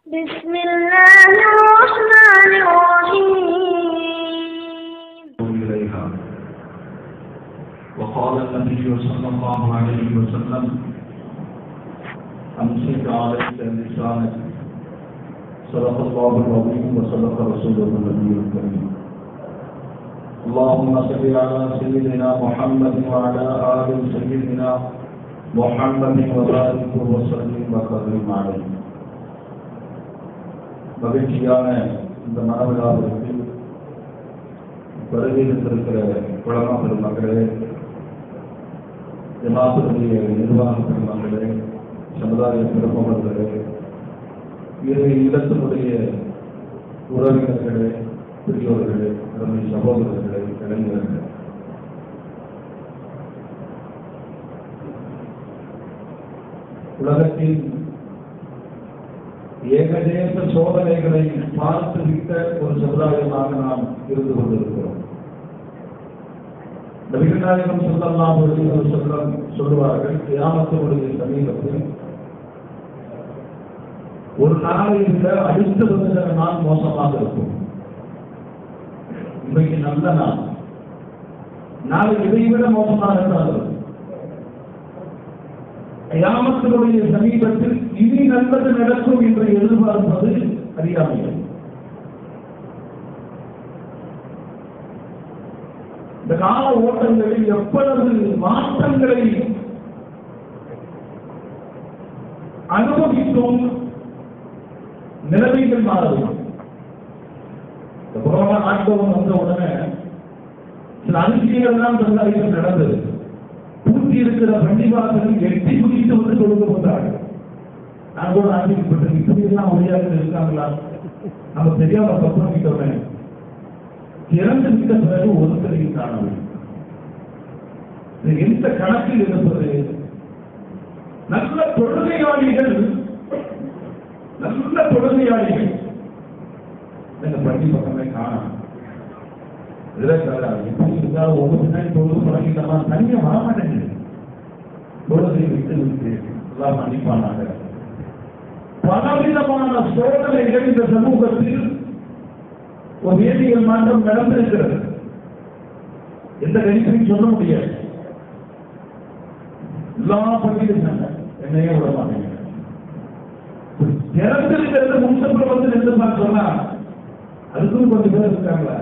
بسم الله الرحمن الرحيم إليها وقال النبي صلى الله عليه وسلم أمسك عليك لسانك صدق الله العظيم وصدق رسوله النبي الكريم اللهم صل على سيدنا محمد وعلى آل سيدنا محمد وبارك وسلم وكرم عليه மகிழ்ச்சியான இந்த மனவிழாவிற்கு வருகையிருந்திருக்கிற குழந்தை பெருமக்களே ஜமாத்துடைய நிர்வாக பெருமக்களே சமுதாய பெருமக்களே இரு இல்லத்தினுடைய உறவினர்களே பெரியோர்களே அருமை சகோதரர்களே இளைஞர்களே உலகத்தின் ஏகதேச சோதனைகளை பார்த்து விட்ட ஒரு சமுதாயமாக நாம் இருந்து கொண்டிருக்கிறோம் நபிகநாயகம் சொல்லலாம் சொல்லம் சொல்லுவார்கள் கியாமத்தினுடைய சமீபத்தில் ஒரு நாளை விட அடுத்து வருகிற நாள் மோசமாக இருக்கும் இன்றைக்கு நல்ல நாள் நாளை இதை விட மோசமாக இருந்தால் கியாமத்தினுடைய சமீபத்தில் இனி நல்லது நடக்கும் என்று எதிர்பார்ப்பது அறியாமை இந்த கால ஓட்டங்களில் எவ்வளவு மாற்றங்களை அனுபவித்தும் நிலைமைகள் மாறும் இந்த கொரோனா லாக்டவுன் வந்த உடனே சில அதிசயங்கள் எல்லாம் சமுதாயத்தில் நடந்தது பூட்டி இருக்கிற பண்டிவாசல் எட்டி குதித்து வந்து கொடுக்க போகிறார்கள் நான் கூட ஆச்சரியப்பட்டேன் இப்படி எல்லாம் ஒளியாக இருக்காங்களா நம்ம தெரியாம பத்திரமிட்டோமே இறந்து விட்ட பிறகு ஒருத்தரையும் காணவில்லை இது எந்த கணக்கில் இருப்பது நல்ல தொழுகையாளிகள் நல்ல தொழுகையாளிகள் இந்த பள்ளி பக்கமே காணும் எப்படி இருந்தாலும் ஒவ்வொரு பின்னாடி தொழுது பழகிட்டமா தனியா வரமாட்டேங்குது தொழுகை விட்டு விட்டு எல்லாம் மன்னிப்பானாங்க பலவிதமான சோதனைகள் இந்த சமூகத்தில் ஒரு வேதியியல் மாற்றம் நடந்திருக்கிறது எந்த கணிப்பையும் சொல்ல முடியாது எல்லா பள்ளியிலும் என்னையே விட மாட்டேங்க திறந்திருக்கிறது முன்சப்பில் வந்து நின்று சொன்னா அதுக்கும் கொஞ்சம் பேர் இருக்காங்களா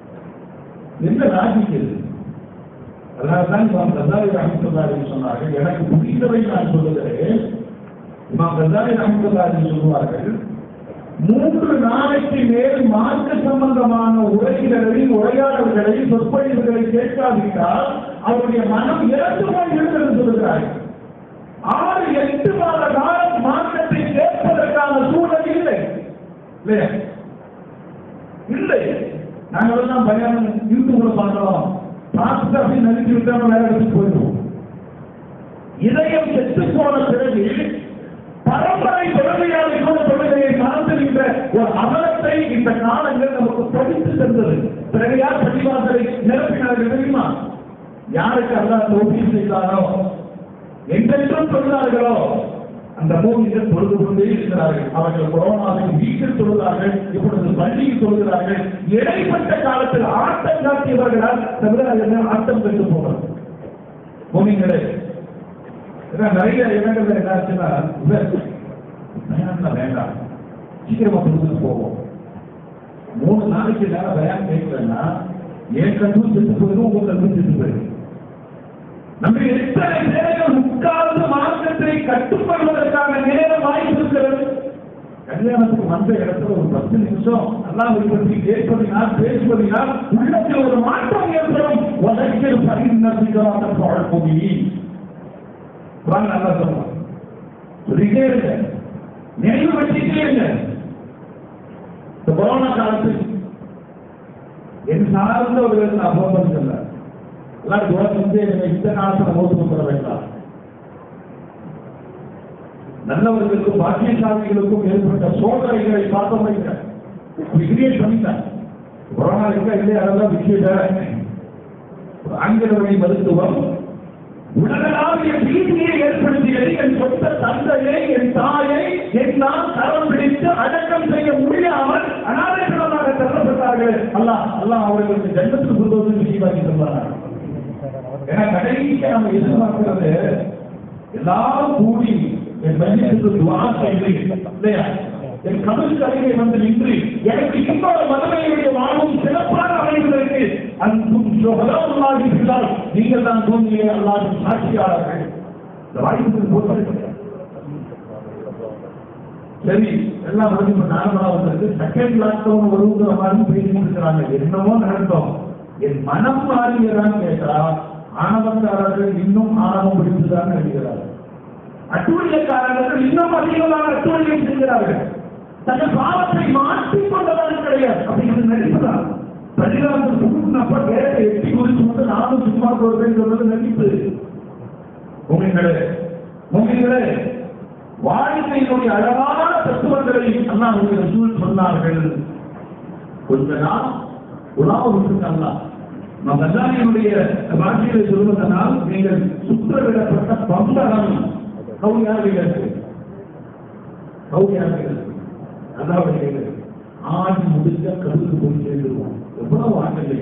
என்ன லாஜிக் இது அதனால்தான் இமாம் கசாரி ரஹமத்துல்லாஹி சொன்னார்கள் எனக்கு புரிந்தவை நான் சொல்லுகிறேன் இமாம் கசாரி ரஹமத்துல்லாஹி சொல்லுவார்கள் மூன்று நாளைக்கு மேல் மார்க்க சம்பந்தமான உரைகளை உரையாடல்களை சொற்பொழிவுகளை கேட்காவிட்டால் அவருடைய மனம் இறந்து போகிறது என்று சொல்லுகிறார்கள் ஆறு எட்டு மாத காலம் மார்க்கத்தை கேட்பதற்கான சூழல் இல்லை இல்லையா இல்லை நாங்கள் எல்லாம் பயணம் யூடியூப்ல பார்க்கலாம் பார்த்துட்டு அப்படி நடிச்சு விட்டாம வேற இடத்துக்கு போயிடுவோம் இதயம் செத்து போன பிறகு பரம்பரை தொழுகையாளிகளோட தொழுகையை மறந்துகின்ற ஒரு அமலத்தை இந்த காலங்கள் நமக்கு படித்து தந்தது பிறகு யார் பள்ளிவாசலை நிரப்பினார்கள் தெரியுமா யாருக்கு அல்லா தோல்வி செய்தாரோ எங்கென்றும் தொழுதார்களோ அந்த மூவிகள் தொழுது கொண்டே இருக்கிறார்கள் அவர்கள் கொரோனாவில் வீட்டில் தொழுதார்கள் இப்பொழுது பள்ளியில் தொழுகிறார்கள் இடைப்பட்ட காலத்தில் ஆட்டம் காட்டியவர்களால் சமுதாயங்கள் ஆட்டம் கண்டு போனார் பூமிங்களே நிறைய இடங்கள்ல என்னாச்சுன்னா பயான்ல வேண்டாம் சீக்கிரமா தொழுது போவோம் மூணு நாளைக்கு நேரம் பயான் கேட்கலன்னா என் கண்ணும் செத்து போயிடும் உங்க கண்ணும் செத்து போயிடும் நம்ம எத்தனை பேர்கள் உட்கார்ந்து மார்க்கத்தை கட்டுப்படுவதற்கான நேரம் வாய்ப்பு இருக்கிறது கல்யாணத்துக்கு வந்த இடத்துல ஒரு பத்து நிமிஷம் அல்லாஹ் பற்றி கேட்பதினால் பேசுவதினால் உள்ளத்தில் ஒரு மாற்றம் ஏற்படும் உலகில் பரிணத்திக்கான பழப்பொழி நல்லா சொல்லுவாங்க சொல்லிட்டே இருங்க நினைவு வச்சுட்டே இருங்க இந்த கொரோனா காலத்தில் என் சார்ந்த ஒரு நான் போன் பண்ணி சொன்னேன் எல்லாம் துவரம் வந்து இந்த காலத்துல மோசம் பண்ண வேண்டாம் நல்லவர்களுக்கும் பாக்கியசாலிகளுக்கும் ஏற்பட்ட சோதனைகளை பார்த்தோம் கிரியேட் பண்ணிட்டேன் கொரோனா இருக்கா இல்லையா அதெல்லாம் விஷயம் வேற ஆங்கில வழி மருத்துவம் உலகளாவிய பீதியை ஏற்படுத்தியது என் சொந்த தந்தையை என் தாயை என் நான் கரம் பிடித்து அடக்கம் செய்ய முடியாமல் அனாதைகளாக தள்ளப்பட்டார்கள் அல்லாஹ் அல்லாஹ் அவர்களுக்கு ஜன்னத்துக்கு புதுவதற்கு விஷயமாக்கி தந்தார் ஏன்னா கடைசிக்கு நம்ம எதிர்பார்க்கிறது எல்லாரும் கூடி என் மனிதனுக்கு துவா செய்து இல்லையா என் கபலுக்கு அருகே வந்து நின்று எனக்கு இன்னொரு மதுமையுடைய வாழ்வும் சிறப்பாக அமைவதற்கு அன்பும் சுகதாவுள்ளாகி இருந்தால் நீங்கள் தான் தூங்கிய அல்லாத சாட்சியாளர்கள் இந்த வாய்ப்புக்கு போட்டு சரி எல்லாம் வந்து இப்ப நார்மலா வந்திருக்கு செகண்ட் லாக்டவுன் வருங்கிற மாதிரி பேசிட்டு இருக்கிறாங்க என்னமோ நடக்கும் என் மனம் மாறியதான்னு கேட்டா ஆணவக்காரர்கள் இன்னும் ஆணவம் பிடித்துதான் நினைக்கிறார்கள் அட்டூழியக்காரர்கள் இன்னும் அதிகமாக அட்டூழியம் செய்கிறார்கள் தங்கள் பாவத்தை மாற்றிக் கொண்டதாக கிடையாது அப்படிங்கிறது நடிப்புதான் பள்ளிகாலத்தில் சுகுனப்ப வேற எட்டி குறிச்சு மட்டும் நானும் சும்மா போறேன்னு சொல்றது நடிப்பு உங்களே உங்களே வாழ்க்கையினுடைய அழகான தத்துவங்களை அல்லாஹுடைய ரசூல் சொன்னார்கள் கொஞ்ச நாள் உலாவ விட்டுருக்காங்களா நம்ம கல்லாமியினுடைய பாஷையில சொல்வதனால் நீங்கள் சுற்றவிடப்பட்ட பம்பரம் கவுனியாக இருக்கு கவுனியாக இருக்கு அதாவது ஆடி முடிஞ்ச கருத்து போய் சேர்ந்துருவோம் எவ்வளவு ஆண்டலை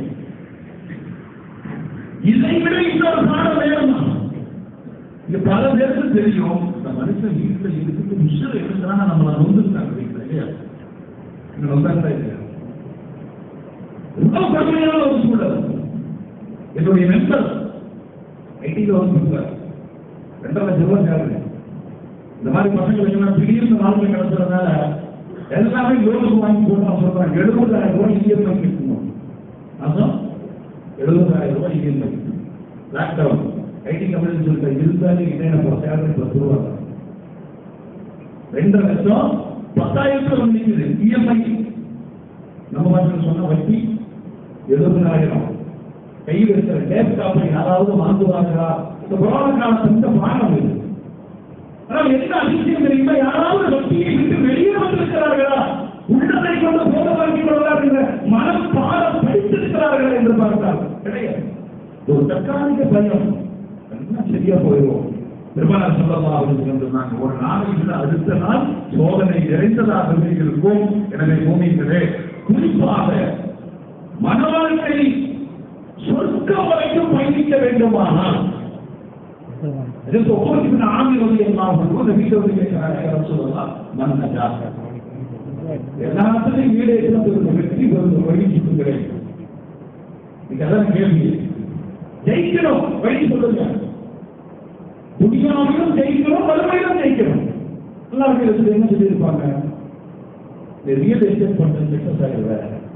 இதை விட இன்னொரு பாடம் வேணுமா இது பல பேருக்கு தெரியும் இந்த மனுஷன் வீட்டில் இருக்குது மிஷர் எடுக்கிறாங்க நம்மளை நொந்துருக்காங்க வீட்டில் இல்லையா இங்க நொந்தாங்களா இல்லையா ரொம்ப கடுமையான ஒரு சூழல் என்னுடைய மெம்பர் ஐடியில் வந்து மெம்பர் ரெண்டரை லட்சம் ரூபாய் சேருங்க இந்த மாதிரி பசங்களுக்கு எல்லாம் திடீர்னு வாழ்க்கை கிடச்சுறதுனால எல்லாமே லோனுக்கு வாங்கி போட்டு சொல்றாங்க எழுபதாயிரம் ரூபாய் இஎம்ஐ இருக்கணும் அதான் எழுபதாயிரம் ரூபாய் இஎம்ஐ லாக்டவுன் ஐடி கம்பெனி சொல்லிட்டு இருந்தாலே இணைய நம்ம சேலரி பத்து ரூபா தான். ரெண்டு லட்சம் பத்தாயிரத்துல வந்து நிக்குது இஎம்ஐ நம்ம மாதிரி சொன்ன வட்டி எழுபதாயிரம் கையில் இருக்கிற லேப்டாப்பை யாராவது வாங்குவார்களா இந்த கொரோனா காலத்துல இந்த பாடம் இது ஆனால் என்ன அதிசயம் தெரியுமா யாராவது வட்டியை விட்டு வெளியே வந்திருக்கிறார்களா உள்ளதை கொண்டு போக வாங்கிக் கொள்ளலாம் என்ற மனம் பாடம் படித்திருக்கிறார்கள் என்று பார்த்தால் கிடையாது ஒரு தற்காலிக பயம் எல்லாம் சரியா போயிடும் பெருமாள் சொல்லலாம் அவர்கள் சொன்னாங்க ஒரு நாளைக்கு அடுத்த நாள் சோதனை நிறைந்ததாகவே இருக்கும் எனவே பூமிகளே குறிப்பாக மன வாழ்க்கை சொர்க்கம் வரைக்கும் பயணிக்க வேண்டுமானால் இதற்கு ஒவ்வொரு ஆமிகளுடைய நாம் இந்த வீட்டோடு கேட்கிறாங்க சொல்லலாம் மன்னஜா எல்லாத்துலையும் வீடு எடுத்து வெற்றி பெறும் வழி சுட்டுகிறேன் இதெல்லாம் கேள்வி ஜெயிக்கணும் வழி சொல்லுங்க துணியாவிலும் ஜெயிக்கணும் வறுமையிலும் ஜெயிக்கணும் எல்லாருக்கும் இதுல என்ன சொல்லியிருப்பாங்க இந்த ரியல் எஸ்டேட் பண்ற சக்சஸ் ஆகிடுவ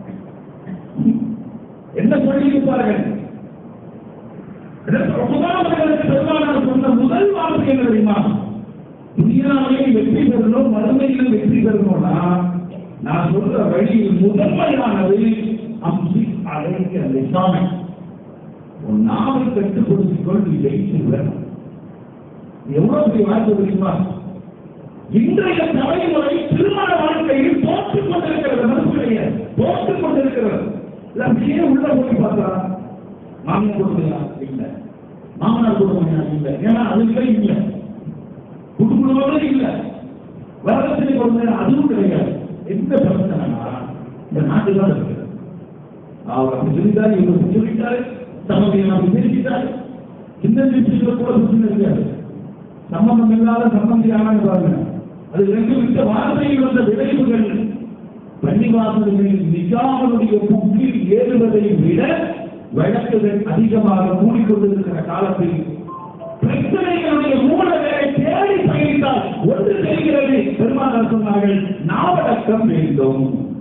என்ன சொல்லியிருப்பார்கள் முதலாவர்களுக்கு பெருமானார் சொன்ன முதல் வார்த்தை என்ன தெரியுமா துணியாவிலையும் வெற்றி பெறணும் வறுமையிலும் வெற்றி பெறணும்னா நான் சொல்ற வழியில் முதன்மையானது அம்சி அழைக்க அந்த சாமி உன் நாவை கட்டுப்படுத்திக் கொண்டு ஜெயிச்சிருவேன் எவ்வளவு பெரிய வாய்ப்பு தெரியுமா இன்றைய தலைமுறை திருமண வாழ்க்கையில் தோற்றுக் கொண்டிருக்கிறது மனசுடைய தோற்றுக் கொண்டிருக்கிறது எல்லாம் ஏன் உள்ள போய் பார்த்தா மாமன் கொடுமையா இல்ல மாமனார் கொடுமையா இல்ல ஏன்னா அதுவே இல்ல குடும்பங்களோட இல்ல வரலட்சுமி கொடுமை அதுவும் கிடையாது எந்த பிரச்சனைனா இந்த நாட்டில் தான் இருக்கிறது அவர் அப்படி சொல்லிட்டாரு இவர் அப்படி சொல்லிட்டாரு சமதியை அப்படி பிரிச்சுட்டாரு இந்த விஷயத்துல கூட பிரச்சனை இருக்காது சம்பந்தம் இல்லாத சம்பந்தியான பாருங்க அது ரெண்டு விட்ட வார்த்தையில் வந்த விளைவுகள் பள்ளிவாசல்களில் நிஜாமனுடைய புக்கில் ஏறுவதை விட வழக்குகள் அதிகமாக மூடிக்கொண்டிருக்கிற காலத்தில் பிரச்சனைகளுடைய மூல வேலை தேடி பயணித்தால் ஒன்று தெரிகிறது பெருமானார் சொன்னார்கள் நாவடக்கம் வேண்டும்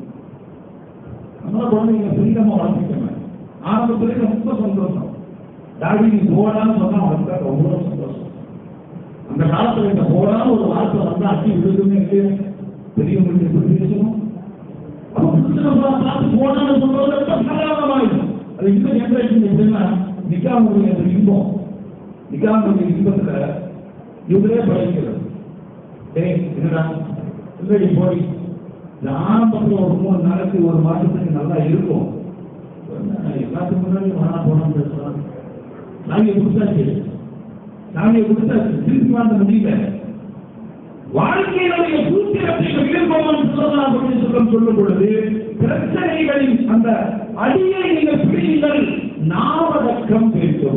நம்ம குழந்தைங்க ஃப்ரீடமா வளர்த்துக்கணும் ஆரம்பத்திலே ரொம்ப சந்தோஷம் டாடி நீ போடான்னு சொன்னா வளர்த்தா ரொம்ப சந்தோஷம் அந்த காலத்துல இந்த போடான்னு ஒரு வார்த்தை வந்தா அடி விழுதுமே இல்லையா பெரியவங்களுக்கு எப்படி பேசணும் அப்ப புதுசுல பார்த்து போடான்னு சொல்றது ரொம்ப சாதாரணமாயிடும் அது இந்த ஜெனரேஷன் எப்படின்னா நிக்காமுடைய அந்த இன்பம் நிக்காமுடைய இன்பத்துல இவங்களே பழகிறது டேய் என்னடா இல்லடி போய் இந்த ஆரம்பத்துல ஒரு மூணு நாளைக்கு ஒரு மாசத்துக்கு நல்லா இருக்கும் எல்லாத்துக்கு முன்னாடி வானா போனான்னு பேசுறாங்க நாங்க புதுசாச்சு சாமியை கொடுத்தா திருப்பி வாங்க முடியல வாழ்க்கையினுடைய சூத்திரத்தை விரும்பவன் சொல்லலாம் அப்படின்னு சொல்லும் சொல்லும் பொழுது பிரச்சனைகளின் அந்த அடியை நீங்கள் பிடிங்கள் நாவடக்கம் வேண்டும்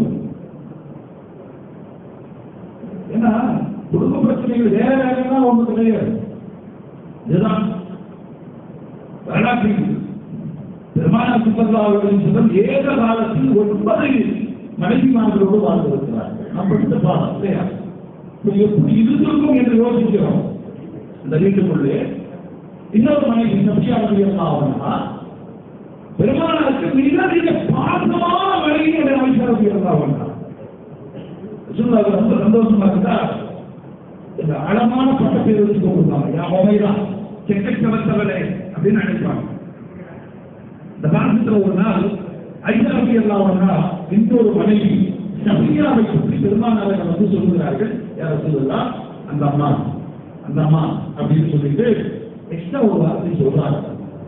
ஏன்னா குடும்ப பிரச்சனைகள் வேற வேறலாம் ஒண்ணு கிடையாது இதுதான் வரலாற்றில் பெருமான சுப்பல்லா அவர்களின் சொல்லும் ஏக காலத்தில் ஒன்பது மனைவிமார்களோடு வாழ்ந்திருக்கிறார்கள் நம்ம படித்த பாடம் இல்லையா இப்ப எப்படி இருந்திருக்கும் என்று யோசிக்கிறோம் இந்த வீட்டுக்குள்ளே இன்னொரு மனைவி சத்தியாவதி ஆவனா பெருமானாருக்கு மிக மிக பாசமான மனைவி என்ற அமைச்சரவை இருந்தாவனா ரசூலுல்லாஹ் ரொம்ப சந்தோஷமா இருந்தா இந்த ஆழமான பட்டத்தை வச்சு கொண்டிருந்தாங்க யா உமைதான் செக்கச்சவத்தவளே அப்படின்னு நினைப்பாங்க இந்த காலத்துல ஒரு நாள் ஐயாவி அல்லாவன்னா இன்னொரு மனைவி சபியாவை பற்றி பெருமானார்கள் வந்து சொல்லுகிறார்கள் யார சொல்லலாம் அந்த அம்மா அந்த அம்மா அப்படின்னு சொல்லிட்டு எக்ஸ்ட்ரா ஒரு வார்த்தை சொல்றாங்க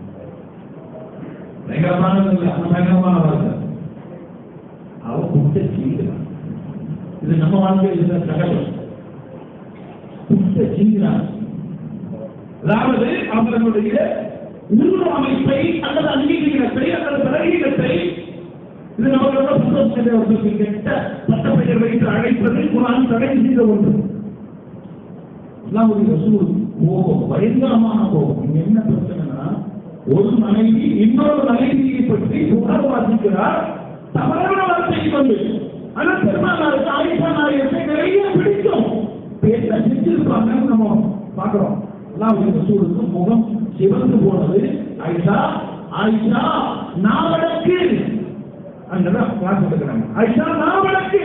பயங்கரமானது இல்லை அந்த பயங்கரமான வார்த்தை அவ குட்டை சீக்கிறான் இது நம்ம வாழ்க்கையில் இருக்கிற சகஜம் குட்டை சீக்கிறான் அதாவது அவர்களுடைய உருவ அமைப்பை அல்லது அங்கீகாரத்தை அல்லது பலகீனத்தை இது நம்மளோட புத்தகத்திற்கு கெட்ட பட்டப்பெயர் வைத்து அழைப்பது குரான் தடை செய்த ஒன்று அல்லாஹ்வுடைய ரசூல் கோபம் பயங்கரமான கோபம் இங்க என்ன பிரச்சனைனா ஒரு மனைவி இன்னொரு மனைவியை பற்றி புகார் வாசிக்கிறார் தவறான வார்த்தை கொண்டு ஆனா பெருமானாருக்கு ஆயிஷா நாயகத்தை நிறைய பிடிக்கும் பேச செஞ்சிருப்பாங்கன்னு நம்ம பார்க்கிறோம் அல்லாஹ்வுடைய ரசூலுக்கு முகம் சிவந்து போனது ஆயிஷா ஆயிஷா நாவடக்கு அங்கதான் கிளாஸ் எடுக்கிறாங்க ஆயிஷா நாவடக்கு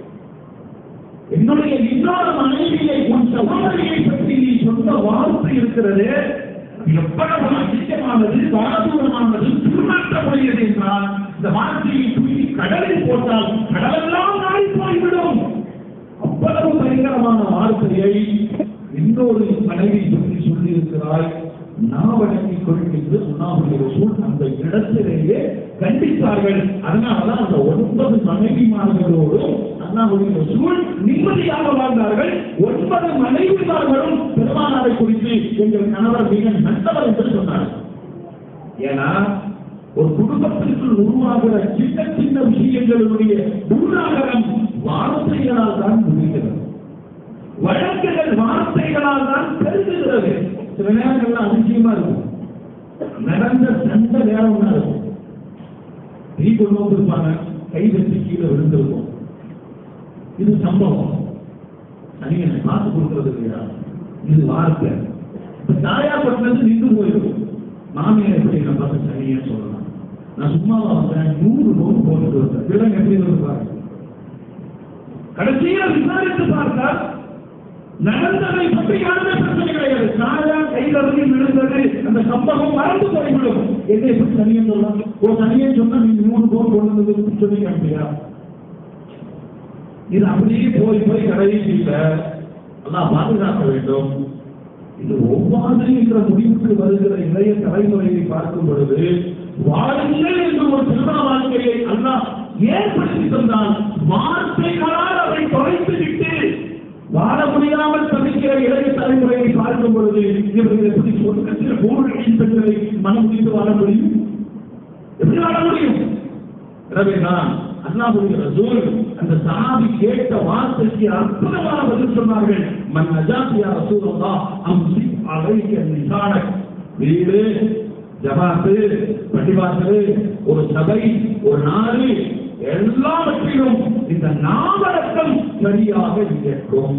என்னுடைய இன்னொரு மனைவியை உன் சகோதரியை பற்றி நீ சொன்ன வார்த்தை இருக்கிறது எவ்வளவு அதிகமானது பாரதூரமானது திருமணத்தமுடையது என்றால் இந்த வார்த்தையை தூக்கி கடலில் போட்டால் கடலெல்லாம் நாடி போய்விடும் அவ்வளவு பயங்கரமான வார்த்தையை இன்னொரு மனைவி பற்றி சொல்லியிருக்கிறாய் நாவடக்கி கொள்கின்ற உண்ணாவுடைய சூழ் அந்த இடத்திலேயே கண்டித்தார்கள் அதனாலதான் அந்த ஒன்பது மனைவிமார்களோடும் அண்ணாவுடைய சூழ் நிம்மதியாக வாழ்ந்தார்கள் ஒன்பது மனைவிமார்களும் பெருமானாரை குறித்து எங்கள் கணவர் மிக நல்லவர் என்று சொன்னார் ஏன்னா ஒரு குடும்பத்திற்குள் உருவாகிற சின்ன சின்ன விஷயங்களுடைய உருளாகரம் வார்த்தைகளால் தான் முடிகிறது வழக்குகள் வார்த்தைகளால் தான் பெருகுகிறது சில நேரங்கள்ல அதிசயமா இருக்கும் நடந்த சண்டை வேற ஒண்ணா இருக்கும் டீ கொண்டு வந்திருப்பாங்க கை வச்சு கீழே விழுந்திருக்கும் இது சம்பவம் சனியனை பார்த்து கொடுக்கறது இல்லையா இது வார்த்தை இப்ப தாயா பட்டினது நின்று போயிருக்கும் மாமியார் எப்படி என்ன பார்த்து சனியன்னு சொல்லலாம் நான் சும்மாவா வந்தேன் நூறு நூறு போட்டுட்டு வந்தேன் விலங்கு எப்படி இருப்பாங்க கடைசியில் விசாரித்து பார்த்தால் நடந்ததை பற்றி யாருமே பிரச்சனை கிடையாது நாயா கையில் இருந்து விழுந்தது அந்த சம்பவம் மறந்து போய்விடும் எதை எப்படி தனியன் சொல்லலாம் ஒரு தனியன் சொன்னா நீங்க மூணு போர் கொண்டு வந்து சொல்லி காமிப்பியா இது அப்படியே போய் போய் கடைசியில எல்லாம் பாதுகாக்க வேண்டும் இது ஒவ்வாது என்ற முடிவுக்கு வருகிற இளைய தலைமுறையை பார்க்கும் பொழுது வாழுங்கள் என்று ஒரு திருமண வாழ்க்கையை அல்லாஹ் ஏற்படுத்தி தந்தான் வார்த்தைகளால் அதை தொலைத்து விட்டு வாழ முடியாமல் தவிக்கிற இளைய தலைமுறையை பார்க்கும் பொழுது இவர்கள் எப்படி சொர்க்கத்தில் பூர்வீக பெண்களை மனம் முடித்து வாழ முடியும் எப்படி வாழ முடியும் எனவே நான் அல்லாஹுடைய ரசூல் அந்த சஹாபி கேட்ட வார்த்தைக்கு அற்புதமான பதில் சொன்னார்கள் மன் நஜாத்தியா ரசூலுல்லாஹ் அம்சி அலைக்க நிசானக் வீடு ஜமாத்து பள்ளிவாசல் ஒரு சபை ஒரு நாடு எல்லாவற்றிலும் இந்த நாவடக்கம் சரியாக இயக்கும்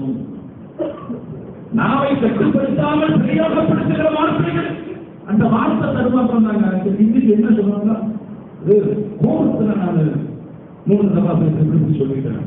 நாவை கட்டுப்படுத்தாமல் சரியாக படுத்துகிற வார்த்தைகள் அந்த வார்த்தை தருமா சொன்னாங்க இன்னைக்கு என்ன சொன்னாங்க இது கோபத்துல நான் மூணு தபா பேசி சொல்லிட்டேன்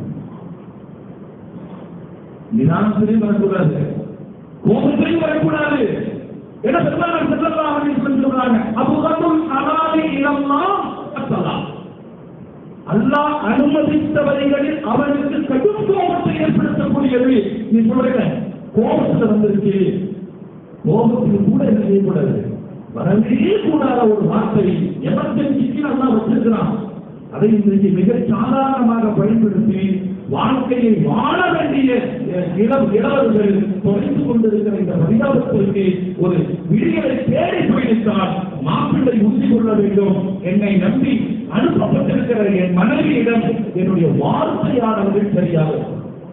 நிதானத்திலையும் வரக்கூடாது கோபத்திலையும் வரக்கூடாது என்ன பெருமாள் செல்லலாம் அப்படின்னு சொல்றாங்க அபுகத்துல் அலாதி இளம்லாம் அத்தலாம் அல்லாஹ் அனுமதித்தவரைகளில் அவனுக்கு கடும் கோபத்தை ஏற்படுத்தக்கூடியது நீ சொல்ற கோபத்துல வந்திருக்கு கோபத்தில் கூட என்ன செய்யக்கூடாது வரவே கூடாத ஒரு வார்த்தை எமர்ஜென்சிக்கு நல்லா வச்சிருக்கிறான் அதை இன்றைக்கு மிக சாதாரணமாக பயன்படுத்தி வாழ்க்கையை வாழ வேண்டிய அஹ், இளம் இளவர்கள் தொலைந்து கொண்டிருக்கிற இந்த பரிதாபத்திற்கு ஒரு விடியலை தேடி பயணித்தால் மாப்பிள்ளை உறுதி கொள்ள வேண்டும் என்னை நம்பி அனுப்பப்பட்டிருக்கிற என் மனைவியிடம் என்னுடைய வார்த்தையானவர்கள் சரியாக இருக்கும்.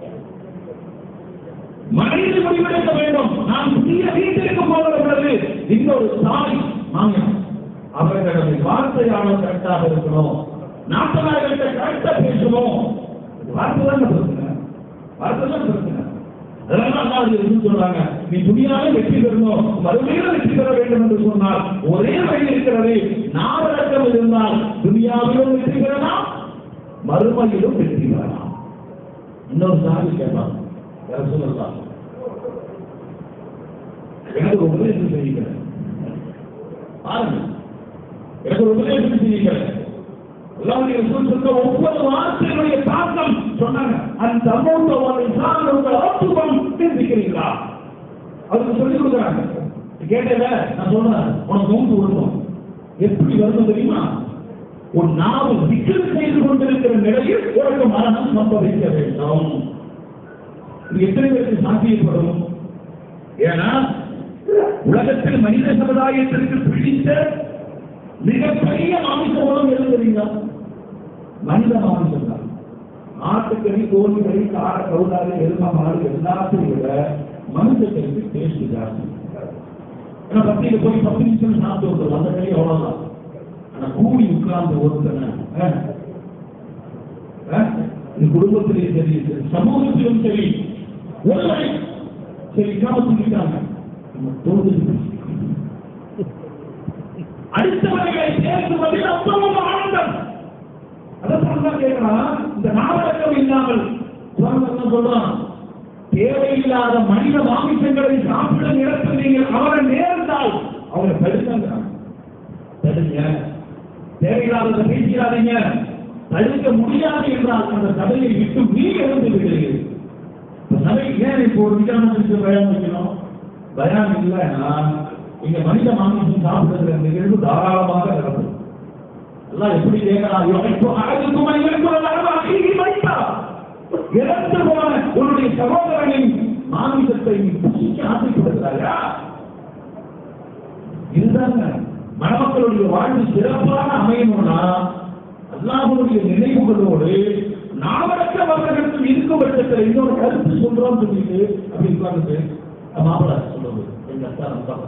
மனைவி முடிவெடுக்க வேண்டும் நான் புதிய வீட்டிற்கு போகிற பொழுது இன்னொரு தாய் மாமியார் அவர்களுடைய வார்த்தையாளர் கரெக்டாக இருக்கணும் நாற்பதாயிரத்தை கரெக்டா பேசணும் வார்த்தை தான் பிரச்சனை வார்த்தை தான் பிரச்சனை அதனால அல்லாஹ் இருந்து சொல்றாங்க நீ துணியாவே வெற்றி பெறணும் மறுமையில வெற்றி பெற வேண்டும் என்று சொன்னால் ஒரே வழி இருக்கிறது நாவடக்கம் இருந்தால் துணியாவிலும் வெற்றி பெறலாம் மறுமையிலும் வெற்றி பெறலாம் இன்னொரு சாமி கேட்பாங்க யார சொல்லலாம் எனக்கு ஒரு உபதேசம் செய்யுங்கள் பாருங்க எனக்கு ஒரு உபதேசம் செய்யுங்கள் அல்லாஹ்வுடைய ரசூல் சொன்ன ஒவ்வொரு வார்த்தைகளுடைய தாக்கம் சொன்னாங்க அந்த அமௌண்ட் சார்ந்த உங்கள் ஆத்துவம் சிந்திக்கிறீங்களா அவருக்கு சொல்லிக் கொடுக்குறாங்க கேட்டல நான் சொல்றேன் உனக்கு நோம்பு வருவோம் எப்படி வருது தெரியுமா ஒரு நாவு விக்கல் செய்து கொண்டிருக்கிற நிலையில் உனக்கு மரணம் சம்பவிக்க வேண்டும் இது எத்தனை பேருக்கு சாத்தியப்படும் ஏன்னா உலகத்தில் மனித சமுதாயத்திற்கு பிடித்த மிகப்பெரிய மாமிச உணவு எது தெரியுங்களா மனித மாமிசம் தான் ஆட்டுக்கறி கோழிக்கறி கார கவுதாரி எரும மாடு எல்லாத்தையும் விட மனுஷக்கறிக்கு டேஸ்ட் ஜாஸ்தி ஏன்னா பத்தியில போய் பத்து நிமிஷம் சாப்பிட்டு வந்துடும் அந்த கறி அவ்வளவுதான் ஆனா கூடி உட்கார்ந்து ஒருத்தனை அஹ், அஹ், இந்த குடும்பத்திலேயும் சரி சமூகத்திலும் சரி ஒருவரை சரி காம சொல்லிட்டாங்க நம்ம தோல்வி அடுத்தவர்களை சேர்க்குவதில் அவ்வளவு ஆனந்தம் அதான் தான் கேட்கிறான் இந்த நாவடக்கம் இல்லாமல் குரான் என்ன சொல்றான் தேவையில்லாத மனித மாமிசங்களை சாப்பிட நேரத்தில் நீங்கள் அவரை நேர்ந்தால் அவரை தடுத்தாங்க தடுங்க தேவையில்லாத பேசிடாதீங்க தடுக்க முடியாது என்றால் அந்த சபையை விட்டு நீங்க இருந்து விடுகிறீர்கள் இப்ப சபை ஏன் இப்போ ஒரு விசாரணத்துக்கு பயம் வைக்கணும் பயம் இல்லைன்னா இங்க மனித மாமிசம் சாப்பிடுகிற நிகழ்வு தாராளமாக நடக்கும் எல்லாம் எப்படி கேட்கலாம் இப்போ அழகுக்கும் அழகுக்கும் வைத்தா இறந்து போன உன்னுடைய சகோதரனின் மாமிசத்தை நீ புசிக்க ஆசைப்படுகிறாயா இதுதாங்க மணமக்களுடைய வாழ்வு சிறப்பான அமையணும்னா அல்லாஹ்வுடைய நினைவுகளோடு நாவடக்க அவர்களுக்கு இருக்கும் பட்சத்தில் இன்னொரு கருத்து சொல்றோம் சொல்லிட்டு அப்படி உட்கார்ந்து மாப்பிள்ள சொல்றது எங்க அத்தா ரொம்ப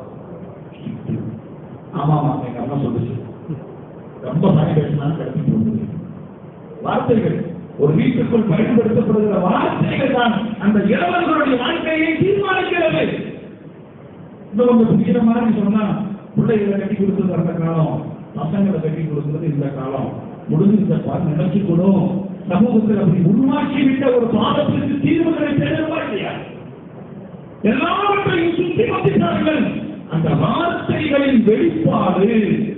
ஆமா ஆமா எங்க அம்மா சொல்லுச்சு ரொம்ப பயன்படுத்தினா கடத்திட்டு வந்தது வார்த்தைகள் ஒரு வீட்டுக்குள் பயன்படுத்தப்படுகிற வார்த்தைகள் தான் அந்த இளவர்களுடைய வாழ்க்கையை தீர்மானிக்கிறது இன்னும் கொஞ்சம் புரிகிற மாதிரி சொன்னா பிள்ளைகளை கட்டி கொடுத்தது அந்த காலம் பசங்களை கட்டி கொடுக்கிறது இந்த காலம் முடிஞ்சிருந்த பார்த்து நினைச்சுக்கணும் சமூகத்தில் அப்படி உருவாக்கி விட்ட ஒரு பாதத்திற்கு தீர்வுகளை தேடுவா இல்லையா எல்லாவற்றையும் சுற்றி வந்திருக்கிறார்கள் அந்த வார்த்தைகளின் வெளிப்பாடு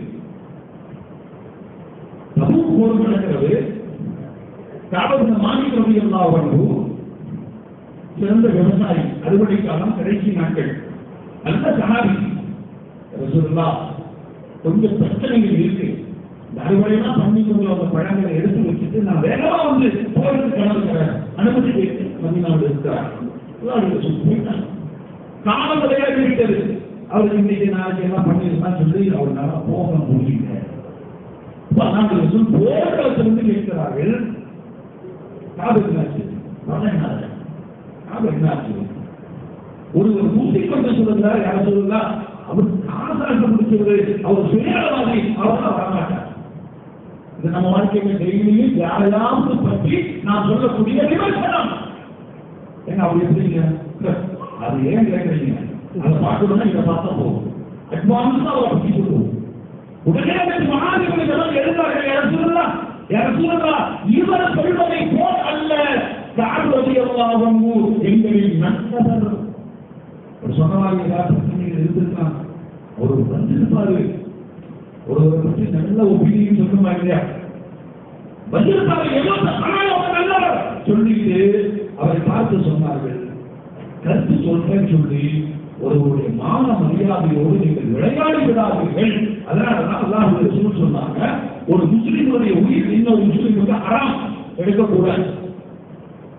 சமூக போர் நடக்கிறது காபந்த மாநில ரவி அல்லா வந்து சிறந்த விவசாயி அறுவடை காலம் கடைசி நாட்கள் நல்ல சனாதி ரசூலுல்லா கொஞ்சம் பிரச்சனைகள் இருக்கு இந்த அறுவடையெல்லாம் பண்ணி கொண்டு அந்த பழங்களை எடுத்து வச்சுட்டு நான் வேகமா வந்து போறதுக்கு கிளம்புகிறேன் அனுமதி கேட்டு மதினாவில் இருக்கிறார் அல்லாஹ்வுடைய ரசூல் போயிட்டாங்க காலம் விளையாடி விட்டது அவருக்கு இன்னைக்கு நாளைக்கு எல்லாம் பண்ணிருந்தான் சொல்லி அவர் நல்லா போக முடியல பன்னாண்டு ரசூல் போர்க்களத்திலிருந்து கேட்கிறார்கள் காபு என்னாச்சு பணம் என்னாச்சு காபு என்னாச்சு ஒருவர் ஊசி கொண்டு சொல்லுகிறார் யார சொல்லுங்களா அவர் காசாக முடிச்சவர் அவர் சுயநலவாதி அவர் தான் வரமாட்டார் இது நம்ம வாழ்க்கையில டெய்லியும் யாரையாவது பற்றி நான் சொல்லக்கூடிய விமர்சனம் ஏங்க அப்படி எப்படிங்க அது ஏன் கேட்கறீங்க அதை பார்க்கணும்னா இதை பார்த்தா போதும் அட்வான்ஸா அவரை பற்றி சொல்லுவோம் உடனே அந்த மகாதிபதி எல்லாம் எழுந்தார்கள் யார சொல்லலாம் யார சொல்லலாம் இவர் சொல்வதை போல் அல்ல காடுவதை எல்லாம் எங்களின் நண்பர் ஒரு சொன்னவாங்க ஏதாவது பிரச்சனைகள் இருந்திருக்கலாம் ஒரு வந்திருப்பாரு ஒருவரை பற்றி நல்ல ஒப்பீனியன் சொல்லுமா இல்லையா வந்திருப்பாரு எவ்வளவு ஆனால் அவர் நல்லவர் சொல்லிட்டு அவரை பார்த்து சொன்னார்கள் கருத்து சொல்றேன்னு சொல்லி ஒருவருடைய மான மரியாதையோடு நீங்கள் விளையாடி விடாதீர்கள் அதனாலதான் அல்லாஹ் ரசூல் சொன்னாங்க ஒரு முஸ்லிமுடைய உயிர் இன்னொரு முஸ்லிமுக்கு அறாம் எடுக்கக்கூடாது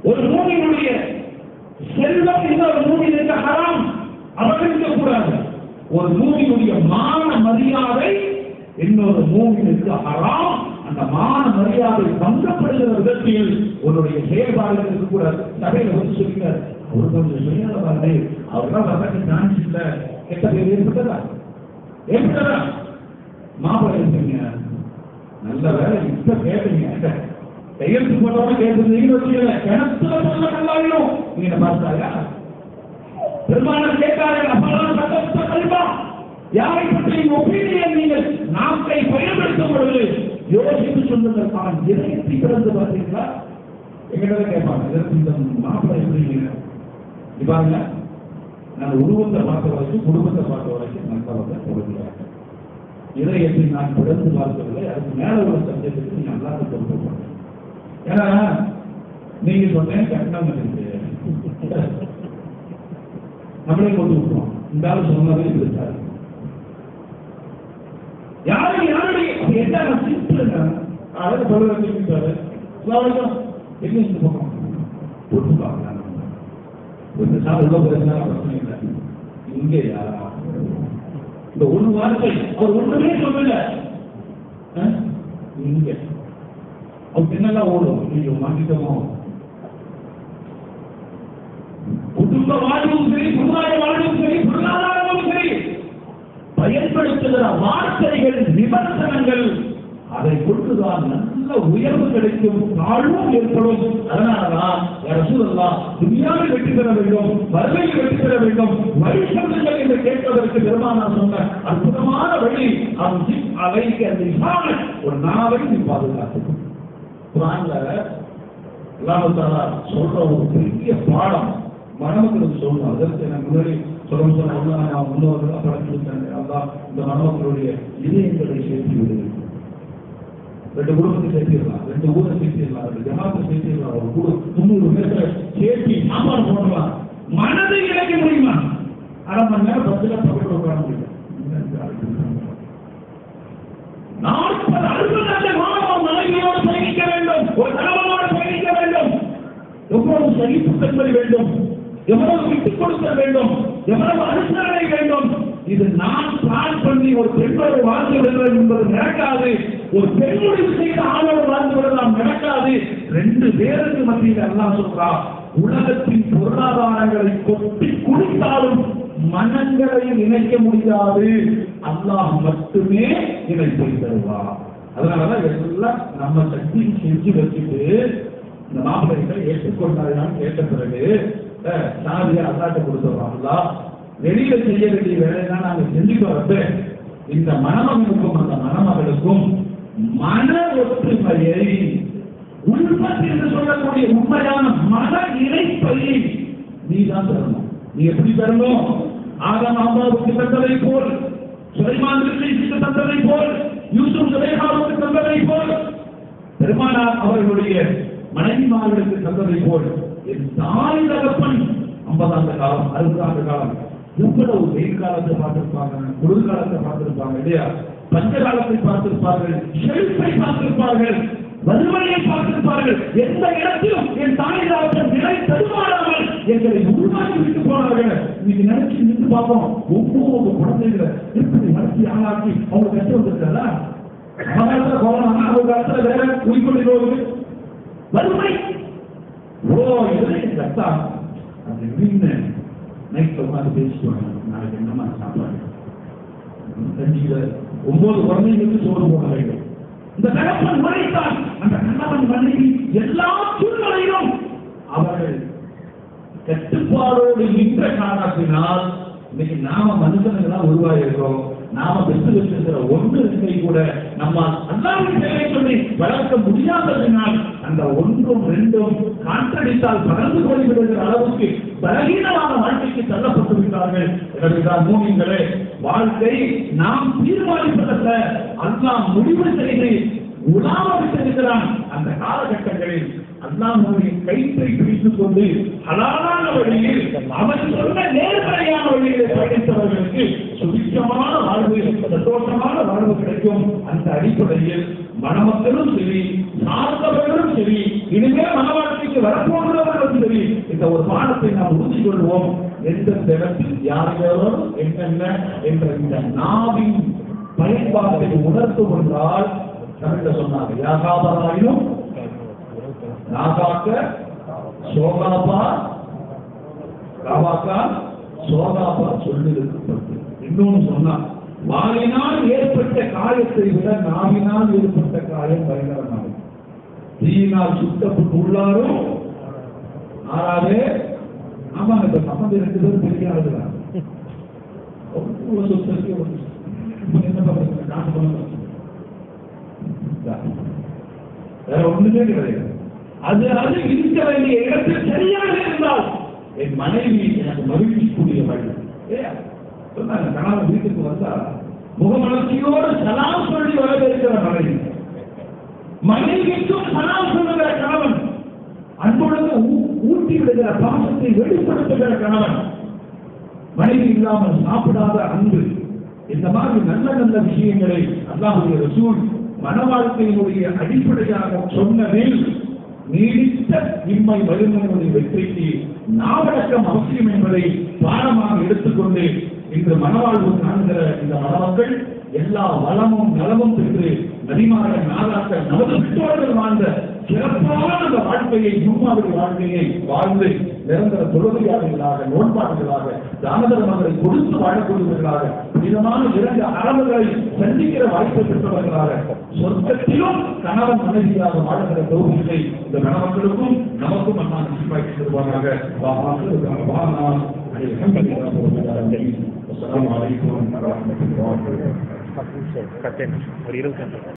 ஒரு மூவியினுடைய செல்வம் இன்னொரு மூவியினுக்கு ஹராம் அபகரிக்க கூடாது ஒரு மூவியினுடைய மான மரியாதை இன்னொரு மூவியினுக்கு ஹராம் அந்த மான மரியாதை பங்கப்படுகிற விதத்தில் உன்னுடைய செயல்பாடுகள் இருக்கக்கூடாது சபையில வந்து சொல்லுங்க அவர் கொஞ்சம் சுயநலவாதி அவர்தான் வர்றதுக்கு சான்ஸ் இல்ல கெட்ட பேர் ஏற்பட்டதா ஏற்பட்டதா மாப்பிள்ளை இருக்கீங்க நல்ல வேலை இப்ப கேட்டீங்க கையெழுத்து போட்டவங்க கேட்டிருந்தீங்கன்னு வச்சுக்கல கிணத்துல சொல்ல நல்லாயிரும் நீங்க பார்த்தாயா பெருமானார் கேட்டார்கள் அப்பெல்லாம் சட்டத்தை கல்வா யாரை பற்றி ஒப்பீனியன் நீங்கள் நாக்கை பயன்படுத்தும் பொழுது யோசித்து சொல்லுங்கள் தான் இதயத்தை பிறந்து பார்த்தீங்களா எங்கிட்ட கேட்பாங்க இதற்கு இந்த மாப்பிள்ளை எப்படி இப்பாங்க நான் உருவத்தை பார்த்த வரைக்கும் குடும்பத்தை பார்த்த வரைக்கும் நல்லவங்க கொடுக்கிறாங்க இதயத்தை நான் பிறந்து பார்க்கவில்லை அதுக்கு மேல உள்ள சப்ஜெக்ட்டுக்கு நீங்க நல்லா கொடுக்க ஏன்னா நீங்க சொன்னேன் கட்டணம் இருக்கு நம்மளே கொண்டு விட்டுருவோம் இந்த ஆள் சொன்னதே இருக்காது யாரும் யாருடைய அப்ப என்ன சிம்பிள் அழகு சொல்ல வச்சிருக்காரு சுவாமிக்கும் என்ன இந்த பக்கம் போட்டு பார்க்கலாம் ஒரு சார் உள்ள போயிருந்தா பிரச்சனை இல்லை இங்கே யாரா இந்த ஒரு வார்த்தை அவர் ஒன்றுமே சொல்லல ஆ? இங்க அவர் என்னெல்லாம் ஓடும் நீங்க மாட்டிட்டோமோ குடும்ப வாழ்வும் சரி சமுதாய வாழ்வும் சரி பொருளாதாரமும் சரி பயன்படுத்துகிற வார்த்தைகள் விமர்சனங்கள் அதை கொண்டுதான் நல்ல உயர்வு கிடைக்கும் தாழ்வும் ஏற்படும் அதனாலதான் ரசூலல்லா துனியாவில் வெற்றி பெற வேண்டும் வறுமையில் வெற்றி பெற வேண்டும் வழி சொல்லுங்கள் என்று கேட்பதற்கு பெருமானா சொன்ன அற்புதமான வழி அவன் ஜிப் அவைக்கு அந்த இஸ்லாமில் ஒரு நாவை நீ பாதுகாத்து குரான்ல அல்லாஹ் தாலா சொல்ற ஒரு பெரிய பாடம் மணமக்களுக்கு சொல்லணும் அதற்கு நான் முன்னாடி சொல்ல சொன்ன ஒண்ணு நான் முன்னோர்கள் பழக்கிவிட்டாங்க அதான் இந்த மணமக்களுடைய இதயங்களை சேர்த்து விடுது ரெண்டு குடும்பத்தை சேர்த்திடலாம் ரெண்டு ஊரை சேர்த்திடலாம் ரெண்டு ஜமாத்தை சேர்த்திடலாம் ஒரு குடு முந்நூறு பேர்த்த சேர்த்தி சாப்பாடு போடலாம் மனதை இழக்க முடியுமா அரை மணி நேரம் பத்து லட்சம் போட்டு உட்கார முடியும் நாற்பது அறுபது மாணவன் மனைவியோடு பயணிக்க வேண்டும் ஒரு கணவனோடு பயணிக்க வேண்டும் எவ்வளவு சகிப்புத்தன்மை வேண்டும் எவ்வளவு விட்டுக் கொடுக்க வேண்டும் எவ்வளவு அனுசரணை வேண்டும் இது நான் பிளான் பண்ணி ஒரு பெண்ணோடு வாழ்ந்து விடுகிறேன் என்பது நடக்காது ஒரு பெண்ணுடைய செய்த ஆணோடு வாழ்ந்து விடலாம் நடக்காது ரெண்டு பேருக்கு மத்தியில் எல்லாம் சொல்றா உலகத்தின் பொருளாதாரங்களை கொட்டி குடித்தாலும் மனங்களை இணைக்க முடியாது அல்லாஹ் மட்டுமே இணைப்பை தருவார் அதனாலதான் எல்லாம் நம்ம சக்தி செஞ்சு வச்சுட்டு இந்த மாப்பிள்ளைகளை ஏற்றுக்கொண்டாதான் கேட்ட பிறகு அஹ், சாதியை அல்லாட்ட கொடுத்துருவாங்களா வெளியில செய்ய வேண்டிய வேலையெல்லாம் நாங்க செஞ்சுட்டு வரப்ப இந்த மணமகனுக்கும் அந்த மணமகளுக்கும் மன ஒற்றுமையை உள்பத்தி என்று சொல்லக்கூடிய உண்மையான மன இணைப்பை நீ தான் தரணும் நீ எப்படி தரணும் ஆதம் அம்மாவுக்கு தந்ததை போல் சுலைமான் ரிஷிக்கு தந்ததை போல் யூசுப் சுலைஹாவுக்கு தந்ததை போல் பெருமானார் அவர்களுடைய மனைவிமார்களுக்கு தந்ததை போல் என் தாய் தகப்பன் ஐம்பதாண்டு காலம் அறுபதாண்டு காலம் எவ்வளவு வெயில் காலத்தை பார்த்திருப்பாங்க குளிர் காலத்தை பார்த்திருப்பாங்க இல்லையா பஞ்ச காலத்தை பார்த்திருப்பார்கள் செழிப்பை பார்த்திருப்பார்கள் வறுமையை பார்த்திருப்பார்கள் எந்த இடத்திலும் என் தாய் தகப்பன் நிலை தடுமாறாமல் எங்களை உருவாக்கி விட்டு போனார்கள் இன்னைக்கு நினைச்சு நின்று பார்ப்போம் ஒவ்வொரு குழந்தைகளை எப்படி நடத்தி ஆளாக்கி அவங்க கஷ்டம் வந்திருக்கிறதா மகாலத்துல கொரோனா ஒரு காலத்துல வேற உயிர்கொள்ளி நோய் வறுமை ஓ இதுல கத்தா அது எப்படின்னு நைட்ல உட்காந்து பேசிக்குவாங்க நாளைக்கு என்னமா சாப்பாடு கஞ்சியில ஒன்பது குழந்தைங்களுக்கு சோறு போட வேண்டும் இந்த தகப்பன் முறைத்தான் அந்த கணவன் மனைவி எல்லா சூழ்நிலையிலும் அவர்கள் கட்டுப்பாடோடு நின்ற காரணத்தினால் இன்னைக்கு நாம மனுஷனுங்களா உருவாயிருக்கிறோம் நாம பெற்று வச்சிருக்கிற ஒன்று இருக்கை கூட நம்ம அல்லாவின் பேரை சொல்லி வளர்க்க முடியாததினால் அந்த ஒன்றும் ரெண்டும் காற்றடித்தால் பறந்து போய் விடுகிற அளவுக்கு பலகீனமான வாழ்க்கைக்கு தள்ளப்பட்டு விட்டார்கள் எனவேதான் மூமிங்களே வாழ்க்கை நாம் தீர்மானிப்பதல்ல அல்லாஹ் முடிவு செய்து உலாவ விட்டிருக்கிறான் அந்த காலகட்டங்களில் அல்லாஹ்வுடைய கயிற்றை பிடித்துக் கொண்டு ஹலாலான வழியில் அவன் சொன்ன நேர்மறையான வழியிலே பயணித்தவர்களுக்கு சுபிச்சமான வாழ்வு சந்தோஷமான வாழ்வு கிடைக்கும் அந்த அடிப்படையில் மணமக்களும் சரி சார்ந்தவர்களும் சரி இனிமே மனவாழ்க்கைக்கு வரப்போகிறவர்களும் சரி இந்த ஒரு பாடத்தை நாம் உறுதி கொள்வோம் எந்தெந்த இடத்தில் யார் யாரோடு என்னென்ன என்ற இந்த நாவின் பயன்பாட்டை உணர்த்து கொண்டால் தமிழ்ல சொன்னாங்க யாகாபராயினும் நாகாக்க சோகாபா காவாக்கா சோகாபா சொல்லிருக்கப்பட்டு இன்னொன்னு சொன்னா வாயினால் ஏற்பட்ட காயத்தை விட நாவினால் ஏற்பட்ட காயம் பயங்கரமானது தீயினால் சுட்டப்பட்டு உள்ளாரும் ஆறாவே ஆமா இப்ப சம்மந்தி ரெண்டு பேரும் பெரிய ஆளுதான் சொத்து இருக்கு, ஒரு இப்ப என்ன பண்றது காசு பணம் வேற ஒண்ணுமே கிடையாது அது அது இருக்க வேண்டிய இடத்தில் சரியாக இருந்தால் என் மனைவி எனக்கு மகிழ்ச்சிக்குரிய வழி ஏன்? சொன்னாங்க கணவன் வீட்டுக்கு வந்தா முகமலர்ச்சியோடு சலாம் சொல்லி வரவேற்கிற மனைவி மனைவிக்கும் சலாம் சொல்லுகிற கணவன் அன்புடன் ஊ- ஊட்டி விடுகிற பாசத்தை வெளிப்படுத்துகிற கணவன் மனைவி இல்லாமல் சாப்பிடாத அன்பு இந்த மாதிரி நல்ல நல்ல விஷயங்களை அல்லாஹுடைய ரசூல் மன வாழ்க்கையினுடைய அடிப்படையாக சொன்னதில் நீடித்த இம்மை வலிமையுடைய வெற்றிக்கு நாவடக்கம் அவசியம் என்பதை பாடமாக எடுத்துக்கொண்டு இன்று மனவாழ்வு காண்கிற இந்த மணமக்கள் எல்லா வளமும் நலமும் பெற்று நதிமாற நாதாக்கள் நமது பெற்றோர்கள் வாழ்ந்த சிறப்பான அந்த வாழ்க்கையை முன்மாதிரி வாழ்க்கையை வாழ்ந்து நிரந்தர தொழுகையாளர்களாக நோன்பாடுகளாக தானதர்மங்களை கொடுத்து வாழக்கூடியவர்களாக புனிதமான இரண்டு அரபுகளை சந்திக்கிற வாய்ப்பை பெற்றவர்களாக சொர்க்கத்திலும் கணவன் மனைவியாக வாழ்கிற தொகுதிகளை இந்த மணமக்களுக்கும் நமக்கும் அண்ணா நிச்சயமாக்கி தருவாங்க வாஹா الحمد لله رب العالمين والسلام عليكم ورحمه الله وبركاته பத்து நிமிஷம் பத்து நிமிஷம் ஒரு இருபத்தஞ்சு